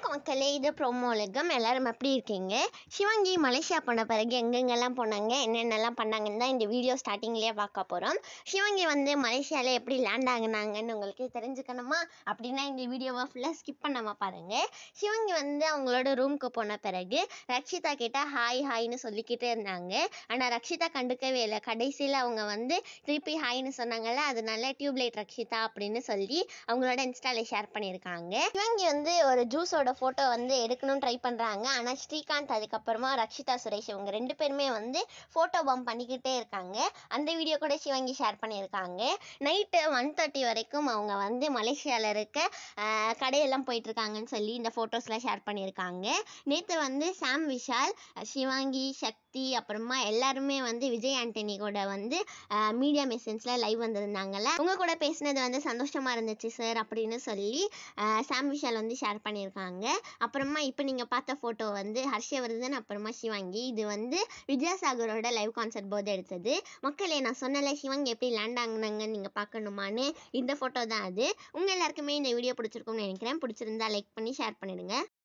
மக்களே இது ப்ரோமோலகம் எல்லாரும் எப்படி இருக்கீங்க சிவாங்கி மலேசியா போன பிறகு எங்கெங்கெல்லாம் போனாங்க என்னென்னலாம் பண்ணாங்கன்னு தான் இந்த வீடியோ ஸ்டார்டிங்லேயே பார்க்க போகிறோம் சிவாங்கி வந்து மலேசியாவில் எப்படி லேண்ட் ஆகுனாங்கன்னு உங்களுக்கு தெரிஞ்சுக்கணுமா அப்படின்னா இந்த வீடியோவை ஃபுல்லாக ஸ்கிப் பண்ணாமல் பாருங்கள் சிவாங்கி வந்து அவங்களோட ரூமுக்கு போன பிறகு ரக்ஷிதா கிட்ட ஹாய் ஹாய்னு சொல்லிக்கிட்டே இருந்தாங்க ஆனால் ரக்ஷிதா கண்டுக்கவே இல்லை கடைசியில் அவங்க வந்து திருப்பி ஹாய்னு சொன்னாங்கல்ல அதனால டியூப்லைட் ரக்ஷிதா அப்படின்னு சொல்லி அவங்களோட இன்ஸ்டால ஷேர் பண்ணியிருக்காங்க சிவங்கி வந்து ஒரு ஜூஸோட ஃபோட்டோ வந்து எடுக்கணும்னு ட்ரை பண்ணுறாங்க ஆனால் ஸ்ரீகாந்த் அதுக்கப்புறமா ரக்ஷிதா சுரேஷ் இவங்க ரெண்டு பேருமே வந்து ஃபோட்டோ பம்ப் பண்ணிக்கிட்டே இருக்காங்க அந்த வீடியோ கூட சிவங்கி ஷேர் பண்ணியிருக்காங்க நைட்டு ஒன் தேர்ட்டி வரைக்கும் அவங்க வந்து மலேசியாவில் இருக்க ஆஹ், கடையெல்லாம் போயிட்டு இருக்காங்கன்னு சொல்லி இந்த ஃபோட்டோஸ்லாம் ஷேர் பண்ணியிருக்காங்க நேற்று வந்து சாம் விஷால் சிவாங்கி சக்தி அப்புறமா எல்லாருமே வந்து விஜய் ஆண்டனி கூட வந்து மீடியா மெசன்ஸில் லைவ் வந்திருந்தாங்கல்ல உங்க கூட பேசினது வந்து சந்தோஷமா இருந்துச்சு சார் அப்படின்னு சொல்லி ஆஹ் சாம் விஷால் வந்து ஷேர் பண்ணியிருக்காங்க அப்புறமா இப்போ நீங்கள் பார்த்த ஃபோட்டோ வந்து ஹர்ஷவர்தன் அப்புறமா சிவாங்கி இது வந்து வித்யாசாகரோட லைவ் கான்சர்ட் போது எடுத்தது மக்களே நான் சொன்னல சிவாங்கி எப்படி லேண்ட் ஆகுனாங்கன்னு நீங்கள் பார்க்கணுமான்னு இந்த ஃபோட்டோ தான் அது உங்கள் எல்லாருக்குமே இந்த வீடியோ பிடிச்சிருக்கும்னு நினைக்கிறேன் பிடிச்சிருந்தா லைக் பண்ணி ஷேர் பண்ணிடுங்க